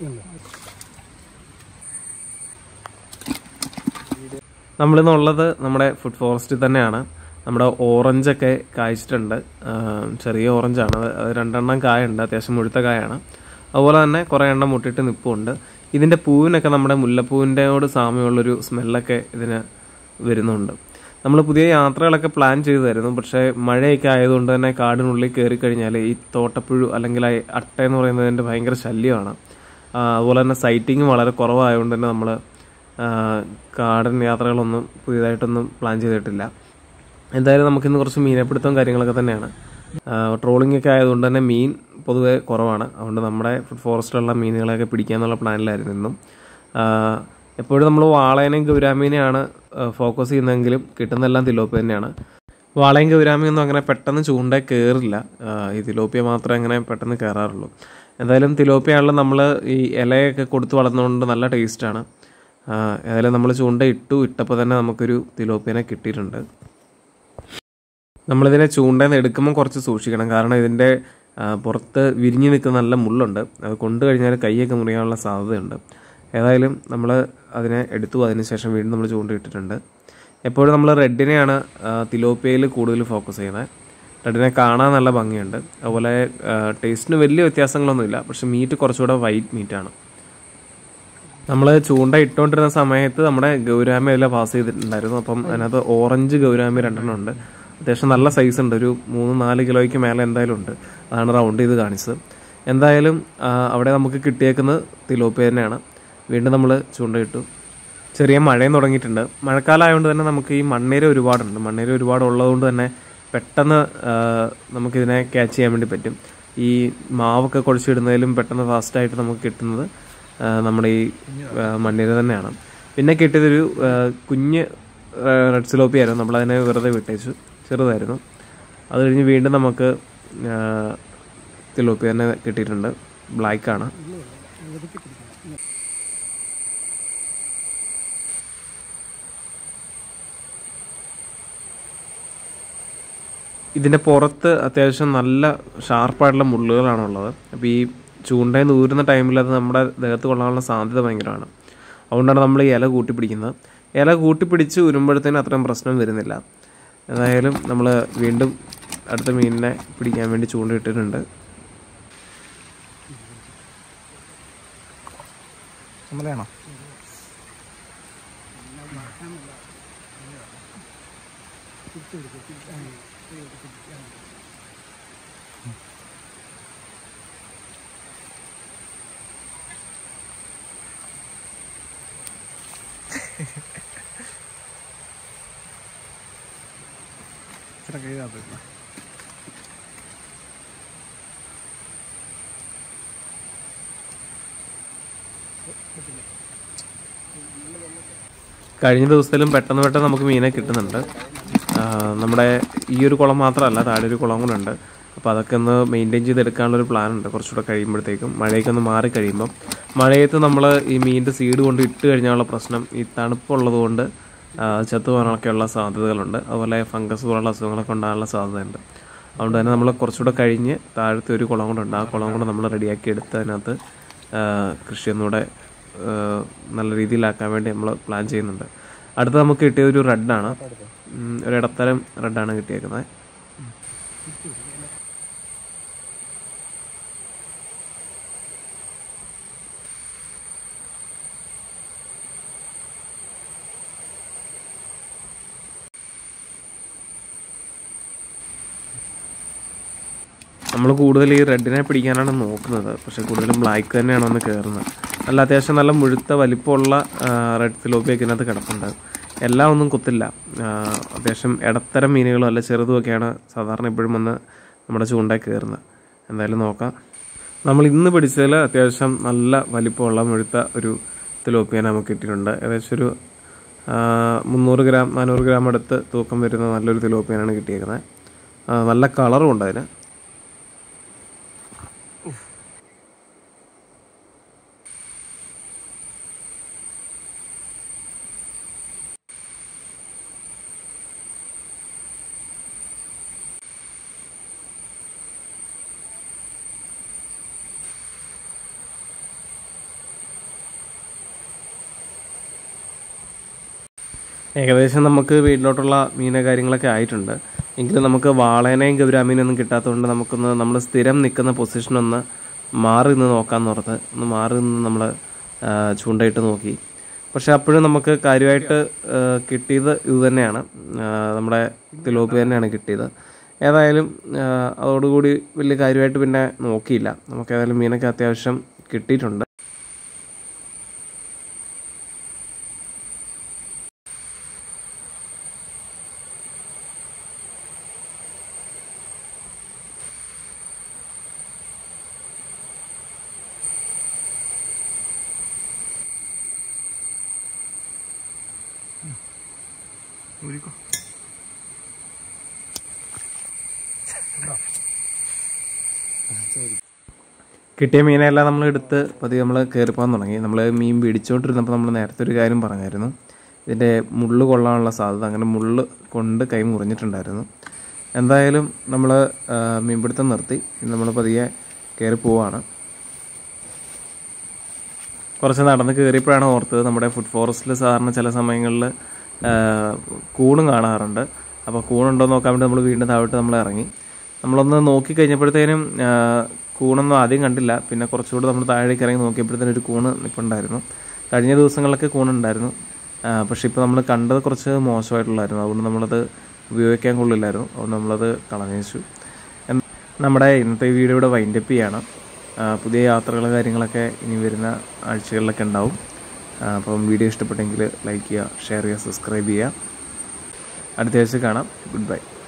നമ്മളിന്നുള്ളത് നമ്മുടെ ഫുഡ് ഫോറസ്റ്റിൽ തന്നെയാണ് നമ്മുടെ ഓറഞ്ചൊക്കെ കായ്ച്ചിട്ടുണ്ട് ആ, ചെറിയ ഓറഞ്ചാണ് അത് അത് രണ്ടെണ്ണം കായുണ്ട് അത്യാവശ്യം മുഴുത്ത കായാണ് അതുപോലെ തന്നെ കുറേ എണ്ണം മുട്ടിട്ട് നിൽപ്പുണ്ട് ഇതിൻ്റെ പൂവിനൊക്കെ നമ്മുടെ മുല്ലപ്പൂവിൻ്റെയോട് സാമ്യമുള്ളൊരു സ്മെല്ലൊക്കെ ഇതിന് വരുന്നുണ്ട് നമ്മൾ പുതിയ യാത്രകളൊക്കെ പ്ലാൻ ചെയ്തായിരുന്നു പക്ഷേ മഴയൊക്കെ ആയതുകൊണ്ട് തന്നെ കാടിനുള്ളിൽ കയറി കഴിഞ്ഞാൽ ഈ തോട്ടപ്പുഴു അല്ലെങ്കിൽ ആ അട്ട എന്ന് പറയുന്നതിൻ്റെ ഭയങ്കര ശല്യമാണ് ആ, അതുപോലെ തന്നെ സൈറ്റിങ് വളരെ കുറവായതുകൊണ്ട് തന്നെ നമ്മൾ കാടൻ യാത്രകളൊന്നും പുതിയതായിട്ടൊന്നും പ്ലാൻ ചെയ്തിട്ടില്ല എന്തായാലും നമുക്കിന്ന് കുറച്ച് മീനെപ്പിടുത്തവും കാര്യങ്ങളൊക്കെ തന്നെയാണ് ട്രോളിംഗ് ഒക്കെ ആയതുകൊണ്ട് തന്നെ മീൻ പൊതുവെ കുറവാണ് അതുകൊണ്ട് നമ്മുടെ ഫുഡ് ഫോറസ്റ്റിലുള്ള മീനുകളെയൊക്കെ പിടിക്കാന്നുള്ള പ്ലാനിലായിരുന്നു ഇന്നും ആ, എപ്പോഴും നമ്മൾ വാളേനെയും ഗൗരാമീനെയാണ് ഫോക്കസ് ചെയ്യുന്നതെങ്കിലും കിട്ടുന്നതെല്ലാം തിലോപ്പി തന്നെയാണ് വാളയും ഗൗരാമിയൊന്നും അങ്ങനെ പെട്ടെന്ന് ചൂണ്ട കയറില്ല ഈ തിലോപ്പിയ മാത്രമേ അങ്ങനെ പെട്ടെന്ന് കയറാറുള്ളൂ എന്തായാലും തിലോപ്പിയാണല്ലോ നമ്മൾ ഈ ഇലയൊക്കെ കൊടുത്ത് വളർന്നുകൊണ്ട് നല്ല ടേസ്റ്റാണ് ഏതായാലും നമ്മൾ ചൂണ്ട ഇട്ടു ഇട്ടപ്പോൾ തന്നെ നമുക്കൊരു തിലോപ്പിയനെ കിട്ടിയിട്ടുണ്ട് നമ്മളിതിനെ ചൂണ്ടയിൽ നിന്ന് എടുക്കുമ്പോൾ കുറച്ച് സൂക്ഷിക്കണം കാരണം ഇതിൻ്റെ ആ, പുറത്ത് വിരിഞ്ഞ് നിൽക്കുന്ന നല്ല മുള്ളുണ്ട് അത് കൊണ്ടു കഴിഞ്ഞാൽ കൈയൊക്കെ മുറിയാനുള്ള സാധ്യതയുണ്ട് ഏതായാലും നമ്മൾ അതിനെ എടുത്തു അതിനുശേഷം വീണ്ടും നമ്മൾ ചൂണ്ട ഇട്ടിട്ടുണ്ട് എപ്പോഴും നമ്മൾ റെഡിനെയാണ് തിലോപ്പിയയിൽ കൂടുതൽ ഫോക്കസ് ചെയ്യുന്നത് റെഡിനെ കാണാൻ നല്ല ഭംഗിയുണ്ട് അതുപോലെ ടേസ്റ്റിന് വലിയ വ്യത്യാസങ്ങളൊന്നുമില്ല പക്ഷെ മീറ്റ് കുറച്ചുകൂടെ വൈറ്റ് മീറ്റാണ് നമ്മൾ ചൂണ്ട ഇട്ടുകൊണ്ടിരുന്ന സമയത്ത് നമ്മുടെ ഗൗരാമി അതിൽ പാസ് ചെയ്തിട്ടുണ്ടായിരുന്നു അപ്പം അതിനകത്ത് ഓറഞ്ച് ഗൗരാമി രണ്ടെണ്ണം ഉണ്ട് അത്യാവശ്യം നല്ല സൈസ് ഉണ്ട് ഒരു മൂന്ന് നാല് കിലോയ്ക്ക് മേലെ എന്തായാലും ഉണ്ട് അതാണ് റൗണ്ട് ചെയ്ത് കാണിച്ചത് എന്തായാലും ആ, അവിടെ നമുക്ക് കിട്ടിയേക്കുന്നത് തിലോപ്പി തന്നെയാണ് വീണ്ടും നമ്മൾ ചൂണ്ടയിട്ടു ചെറിയ മഴയും തുടങ്ങിയിട്ടുണ്ട് മഴക്കാലം ആയതുകൊണ്ട് തന്നെ നമുക്ക് ഈ മണ്ണീര ഒരുപാടുണ്ട് മണ്ണീര ഒരുപാട് ഉള്ളതുകൊണ്ട് തന്നെ പെട്ടെന്ന് ആ, നമുക്കിതിനെ ക്യാച്ച് ചെയ്യാൻ വേണ്ടി പറ്റും ഈ മാവൊക്കെ കുഴച്ചിടുന്നതിലും പെട്ടെന്ന് ഫാസ്റ്റായിട്ട് നമുക്ക് കിട്ടുന്നത് ആ, നമ്മുടെ ഈ ആ, മണ്ണീര തന്നെയാണ് പിന്നെ കിട്ടിയതൊരു ആ, കുഞ്ഞ് റെഡ് സിലോപ്പി ആയിരുന്നു നമ്മളതിനെ വെറുതെ വിട്ടേച്ചു ചെറുതായിരുന്നു അത് കഴിഞ്ഞ് വീണ്ടും നമുക്ക് ആ, തിലോപ്പി തന്നെ കിട്ടിയിട്ടുണ്ട് ബ്ലാക്കാണ് ഇതിൻ്റെ പുറത്ത് അത്യാവശ്യം നല്ല ഷാർപ്പായിട്ടുള്ള മുള്ളുകളാണുള്ളത് അപ്പോൾ ഈ ചൂണ്ടയിൽ നിന്ന് ഊരുന്ന ടൈമിൽ അത് നമ്മുടെ ദേഹത്ത് കൊള്ളാനുള്ള സാധ്യത ഭയങ്കരമാണ് അതുകൊണ്ടാണ് നമ്മൾ ഈ ഇല കൂട്ടിപ്പിടിക്കുന്നത് ഇല കൂട്ടിപ്പിടിച്ച് ഉരുമ്പോഴത്തേനും അത്രയും പ്രശ്നം വരുന്നില്ല ഏതായാലും നമ്മൾ വീണ്ടും അടുത്ത മീനിനെ പിടിക്കാൻ വേണ്ടി ചൂണ്ടയിട്ടിട്ടുണ്ട് ചുമലയാണോ ഇത്ര കഴിയാത്ത കഴിഞ്ഞ ദിവസത്തിലും പെട്ടെന്ന് പെട്ടെന്ന് നമുക്ക് മീനെ കിട്ടുന്നുണ്ട് ആ, നമ്മുടെ ഈ ഒരു കുളം മാത്രമല്ല താഴെ ഒരു കുളം കൂടെ ഉണ്ട് അപ്പോൾ അതൊക്കെ ഒന്ന് മെയിൻറ്റെയിൻ ചെയ്തെടുക്കാനുള്ളൊരു പ്ലാൻ ഉണ്ട് കുറച്ചുകൂടെ കഴിയുമ്പോഴത്തേക്കും മഴയൊക്കെ ഒന്ന് മാറി കഴിയുമ്പം മഴയത്ത് നമ്മൾ ഈ മീനിൻ്റെ സീഡ് കൊണ്ട് ഇട്ട് കഴിഞ്ഞാലുള്ള പ്രശ്നം ഈ തണുപ്പുള്ളത് കൊണ്ട് ആ, ചത്തു പോകാനൊക്കെയുള്ള സാധ്യതകളുണ്ട് അതുപോലെ ഫംഗസ് പോലുള്ള അസുഖങ്ങളൊക്കെ ഉണ്ടാകാനുള്ള സാധ്യതയുണ്ട് അതുകൊണ്ട് തന്നെ നമ്മൾ കുറച്ചുകൂടെ കഴിഞ്ഞ് താഴത്തെ ഒരു കുളം കൂടെ ഉണ്ട് ആ കുളം കൂടെ നമ്മൾ റെഡിയാക്കി എടുത്ത് അതിനകത്ത് ആ, കൃഷി ഒന്നുകൂടെ ആ, നല്ല രീതിയിലാക്കാൻ വേണ്ടി നമ്മൾ പ്ലാൻ ചെയ്യുന്നുണ്ട് അടുത്ത നമുക്ക് കിട്ടിയത് ഒരു റെഡാണ് ഉം, ഒരു ഇടത്തരം റെഡാണ് കിട്ടിയേക്കുന്നത് നമ്മൾ കൂടുതൽ ഈ റെഡിനെ പിടിക്കാനാണ് നോക്കുന്നത് പക്ഷെ കൂടുതലും ബ്ലാക്ക് തന്നെയാണ് വന്ന് കയറുന്നത് നല്ല അത്യാവശ്യം നല്ല മുഴുത്ത വലിപ്പമുള്ള റെഡ് ഫിലോപ്പിയൊക്കെ ഇതിനകത്ത് കിടപ്പുണ്ട് എല്ലാം ഒന്നും കുത്തില്ല ആ, അത്യാവശ്യം ഇടത്തരം മീനുകളും അല്ല ചെറുതുമൊക്കെയാണ് സാധാരണ എപ്പോഴും വന്ന് നമ്മുടെ ചൂണ്ടയിൽ കയറുന്നത് എന്തായാലും നോക്കാം നമ്മൾ ഇന്ന് പിടിച്ചതിൽ അത്യാവശ്യം നല്ല വലിപ്പമുള്ള മുഴുത്ത ഒരു തിലോപ്പിയ നമുക്ക് കിട്ടിയിട്ടുണ്ട് ഏകദേശം ഒരു ആ, മുന്നൂറ് ഗ്രാം നാനൂറ് ഗ്രാം അടുത്ത് തൂക്കം വരുന്ന നല്ലൊരു തിലോപ്പിയനാണ് കിട്ടിയേക്കുന്നത് ആ, നല്ല കളറും ഉണ്ട് അതിന് ഏകദേശം നമുക്ക് വീട്ടിലോട്ടുള്ള മീന കാര്യങ്ങളൊക്കെ ആയിട്ടുണ്ട് എങ്കിലും നമുക്ക് വാളേനയും ഗൗരാമീനൊന്നും കിട്ടാത്തതുകൊണ്ട് നമുക്കൊന്ന് നമ്മൾ സ്ഥിരം നിൽക്കുന്ന പൊസിഷൻ ഒന്ന് മാറി നിന്ന് നോക്കാമെന്ന് ഓർത്ത് ഒന്ന് മാറി നിന്ന് നമ്മൾ ചൂണ്ടയിട്ട് നോക്കി പക്ഷെ അപ്പോഴും നമുക്ക് കാര്യമായിട്ട് ആ, കിട്ടിയത് ഇത് തന്നെയാണ് ആ, നമ്മുടെ തിലോപ്പി തന്നെയാണ് കിട്ടിയത് ഏതായാലും ആ, അതോടുകൂടി വലിയ കാര്യമായിട്ട് പിന്നെ നോക്കിയില്ല നമുക്ക് ഏതായാലും മീനൊക്കെ അത്യാവശ്യം കിട്ടിയിട്ടുണ്ട് ഊരിക്കോ കിട്ടിയ മീനെല്ലാം നമ്മൾ എടുത്ത് പതിയെ നമ്മൾ കയറിപ്പോകാൻ തുടങ്ങി നമ്മൾ മീൻ പിടിച്ചുകൊണ്ടിരുന്നപ്പോൾ നമ്മൾ നേരത്തെ ഒരു കാര്യം പറഞ്ഞായിരുന്നു ഇതിൻ്റെ മുള്ള് കൊള്ളാനുള്ള സാധ്യത അങ്ങനെ മുള്ള് കൊണ്ട് കൈ മുറിഞ്ഞിട്ടുണ്ടായിരുന്നു എന്തായാലും നമ്മൾ മീൻപിടുത്തം നിർത്തി നമ്മൾ പതിയെ കയറി പോവാണ് കുറച്ച് നടന്ന് കയറിയപ്പോഴാണ് ഓർത്തത് നമ്മുടെ ഫുഡ് ഫോറസ്റ്റിൽ സാധാരണ ചില സമയങ്ങളിൽ കൂണും കാണാറുണ്ട് അപ്പോൾ കൂണുണ്ടോ എന്ന് നോക്കാൻ വേണ്ടി നമ്മൾ വീണ്ടും താഴോട്ട് നമ്മൾ ഇറങ്ങി നമ്മളൊന്ന് നോക്കി കഴിഞ്ഞപ്പോഴത്തേനും ആ, കൂണൊന്നും ആദ്യം കണ്ടില്ല പിന്നെ കുറച്ചുകൂടി നമ്മൾ താഴേക്ക് ഇറങ്ങി നോക്കിയപ്പോഴത്തേനും ഒരു കൂണ് നിൽപ്പുണ്ടായിരുന്നു കഴിഞ്ഞ ദിവസങ്ങളിലൊക്കെ കൂണുണ്ടായിരുന്നു ആ, പക്ഷേ ഇപ്പോൾ നമ്മൾ കണ്ടത് കുറച്ച് മോശമായിട്ടുള്ളായിരുന്നു അതുകൊണ്ട് നമ്മളത് ഉപയോഗിക്കാൻ കൊള്ളില്ലായിരുന്നു അതുകൊണ്ട് നമ്മളത് കളഞ്ഞു വെച്ചു എന്ന് നമ്മുടെ ഇന്നത്തെ വീഡിയോ ഇവിടെ വൈൻഡപ്പ് ചെയ്യാണ് ആ, പുതിയ യാത്രകൾ കാര്യങ്ങളൊക്കെ ഇനി വരുന്ന ആഴ്ചകളിലൊക്കെ ഉണ്ടാവും ആ, അപ്പം വീഡിയോ ഇഷ്ടപ്പെട്ടെങ്കിൽ ലൈക്ക് ചെയ്യുക ഷെയർ ചെയ്യുക സബ്സ്ക്രൈബ് ചെയ്യുക അടുത്ത ആഴ്ച കാണാം ഗുഡ് ബൈ